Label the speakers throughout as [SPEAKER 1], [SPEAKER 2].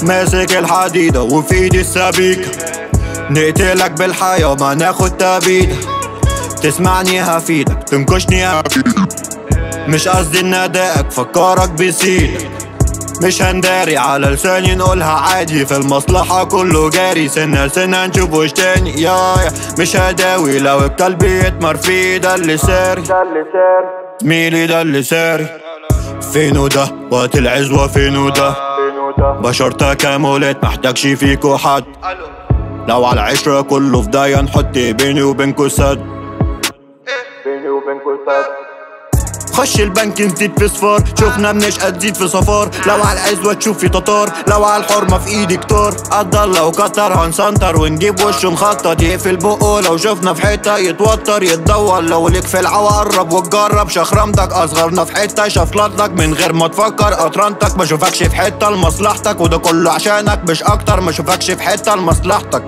[SPEAKER 1] ماسك الحديدة وفي ايدي السبيكة نقتلك بالحياة وما ناخد تبيدة تسمعني هفيدك تنكشني هفيدك مش قصدي ان ادائك فكرك بسيدك مش هنداري على لساني نقولها عادي في المصلحة كله جاري سنة سنة نشوف وش تاني يا يا مش هداوي لو الكلب يتمر فيه ده اللي ساري زميلي ده اللي ساري فينو ده وقت العزوة فينو ده بشر تكاملات محتاجش فيكو حد لو على العشرة كله في داية نحط بيني وبينكو سد
[SPEAKER 2] بيني وبينكم سد
[SPEAKER 1] خش البنك نزيد في صفار شوفنا بنشقى تزيد في صفار لو على العزوة تشوف في تتار لو على الحرمة في ايدي كتار قدر لو كتر هنسنتر ونجيب وشه مخطط يقفل بقه لو شفنا في حتة يتوتر يتدور لو ليك في العوا قرب وتجرب شخرمتك اصغرنا في حتة شفلطك من غير ما تفكر قطرنتك ما اشوفكش في حتة لمصلحتك وده كله عشانك مش اكتر ما اشوفكش في حتة لمصلحتك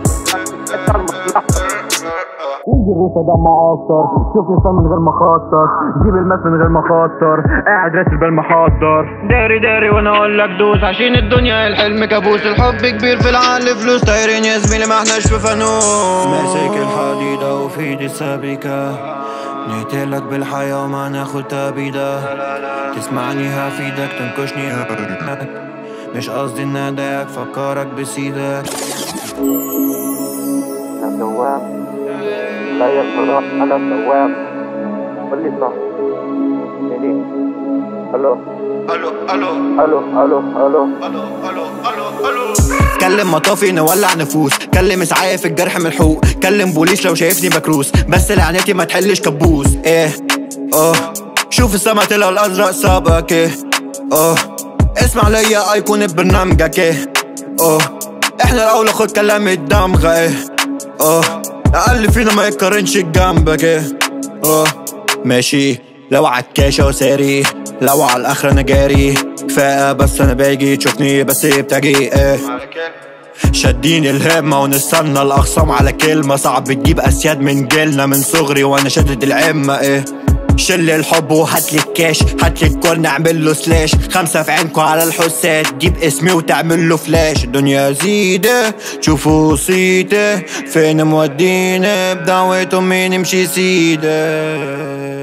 [SPEAKER 1] يجي الريشة دمع اكتر شوف انسان من غير ما اخطر جيب الماس من غير ما اخطر قاعد راسل بالمحضر داري داري وانا اقول لك دوس عشان الدنيا الحلم كابوس الحب كبير في العقل فلوس طايرين يا زميلي ما احناش في فانوس ماسك الحديدة وفي ايدي السبيكة نقتلك بالحياة وما ناخد تبيدة تسمعني هفيدك تنكشني هفيدك مش قصدي ان اضايقك فكرك بسيدك
[SPEAKER 2] انا الدوام لا يصرف انا الدوام قول لي صح مين الو
[SPEAKER 1] الو الو
[SPEAKER 2] الو الو الو
[SPEAKER 1] الو الو الو الو كلم مطافي نولع نفوس كلم اسعاف في الجرح ملحوق كلم بوليس لو شايفني مكروس بس لعنتي ما تحلش كبوس ايه اه شوف السما طلع الازرق سابك ايه اه اسمع ليا ايقونة برنامجك ايه اه احنا الاولى خد كلام الدمغة ايه اه اقل فينا ما يتقارنش جنبك ايه اه ماشي لو عالكاشة وساري لو على الاخر انا جاري كفاية بس انا باجي تشوفني بس بتجي ايه شادين الهمة ونستنى الأخصام على كلمة صعب تجيب أسياد من جيلنا من صغري وأنا شادد العمة إيه شل الحب وهاتلي الكاش هاتلي الكل نعمل له سلاش خمسة في عينكو على الحسات جيب اسمي وتعمل له فلاش الدنيا زيدة شوفوا صيته فين مودينا بدعوة أمي نمشي سيدة